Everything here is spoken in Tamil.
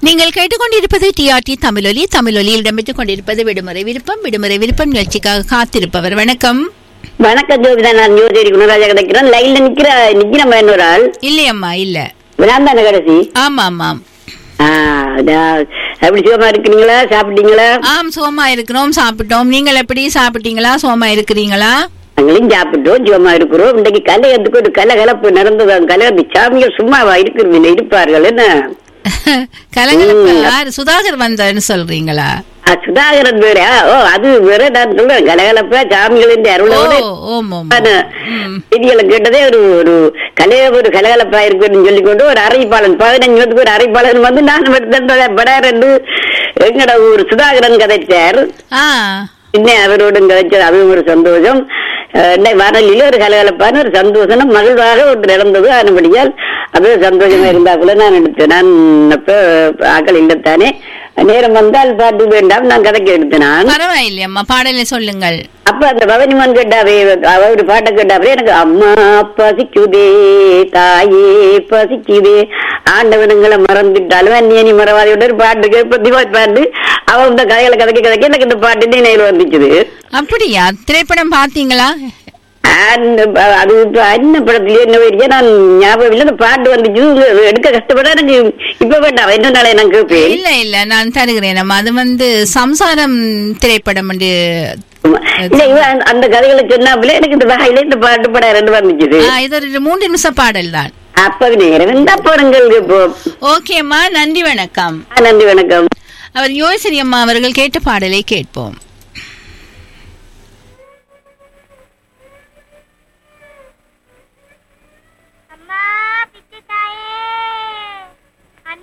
நீங்கள் கேட்டுக்கொண்டிருப்பது டிஆர்டி தமிழொலி தமிழொலியில் இடம்பெற்றுக் கொண்டிருப்பது விடுமுறை விருப்பம் விடுமுறை விருப்பம் நிகழ்ச்சிக்காக காத்திருப்பவர் வணக்கம் வணக்கம் ஜோபிதா நான் ஜோதிரி குணராஜா கிடைக்கிறேன் லைன்ல நிக்கிற நிக்கிற ஒரு ஆள் இல்லையம்மா இல்ல நான் தானே கடைசி ஆமா ஆமாம் ஆ, நான் எப்படி சுகமா இருக்கிறீங்களா சாப்பிட்டீங்களா ஆம் சோமா இருக்கிறோம் சாப்பிட்டோம் நீங்கள் எப்படி சாப்பிட்டீங்களா சோமா இருக்கிறீங்களா நாங்களும் சாப்பிட்டோம் சுகமா இருக்கிறோம் இன்றைக்கு கலையத்துக்கு ஒரு கலகலப்பு நடந்தது கலையத்து சாமிகள் சும்மாவா இருக்கிறது இல்லை இருப்பார்கள் என்ன கலகலப்பு யாரு சுதாகர் வந்தான்னு சொல்றீங்களா ஆ, சுதாகரன் வேற ஓ அது வேற நான் சொல்றேன் கலகலப்பா சாமிகளின் ஓ அருளோடு ஓம் ஓம் ம். செய்திகளை கேட்டதே ஒரு ஒரு கலைய ஒரு கலகலப்பா இருக்குன்னு சொல்லிக்கொண்டு ஒரு அரைப்பாளன் பதினஞ்சு வருஷத்துக்கு ஒரு அரைப்பாளன் வந்து நான் படார் என்று எங்கட ஒரு சுதாகரன் கதைச்சார் ஆ இன்னும் அவரோடும் கதைச்சது அதுவும் ஒரு சந்தோஷம் அஹ் வானொலியில ஒரு கலகலப்பான ஒரு சந்தோஷம் மகிழ்வாக ஒன்று நடந்தது அதன்படியால் அது சந்தோஷமா இருந்தா கூட நான் எடுத்தேன் நான் அப்ப ஆக்கள் இல்லத்தானே நேரம் வந்தால் பாட்டு வேண்டாம் நான் கதைக்கு எடுத்தேன் நான் பரவாயில்லையம்மா பாடலை சொல்லுங்கள் அப்ப அந்த பவனிமான் கேட்டாவே அவ ஒரு பாட்டை கேட்டாவே எனக்கு அம்மா பசிக்குதே தாயே பசிக்குதே ஆண்டவனுங்களை மறந்துட்டாலும் அந்நியனி மறவாதியோட ஒரு பாட்டு கேட்பத்தி பாட்டு அவ இந்த கதைகளை கதைக்க கதைக்க எனக்கு இந்த பாட்டு நினைவு வந்துச்சுது அப்படியா திரைப்படம் பாத்தீங்களா அந்த ப- அது இப்ப அன்ன படத்துல என்ன வரைக்கும் நான் ஞாபகம் இல்லை அந்த பாட்டு வந்துச்சு இது எடுக்க கஷ்டப்பட எனக்கு இப்ப வேண்டாம் என்ன நாளை நான் கேட்பேன் இல்ல இல்ல நான் தருகிறேன் நம்ம அது வந்து சம்சாரம் திரைப்படம் வந்து இல்ல இவ அந்த- அந்த கதைகளை சொன்னாப்புல எனக்கு இந்த வகையில இந்த பாட்டு படம் ரெண்டு வந்துச்சுது ஆ, இது ஒரு மூன்று நிமிஷம் பாடல் தான் அப்ப நேரம் இருந்தா போறங்கள் இப்போ ஓகேம்மா நன்றி வணக்கம் நன்றி வணக்கம் அவர் யோசரி அம்மா அவர்கள் கேட்ட பாடலை கேட்போம்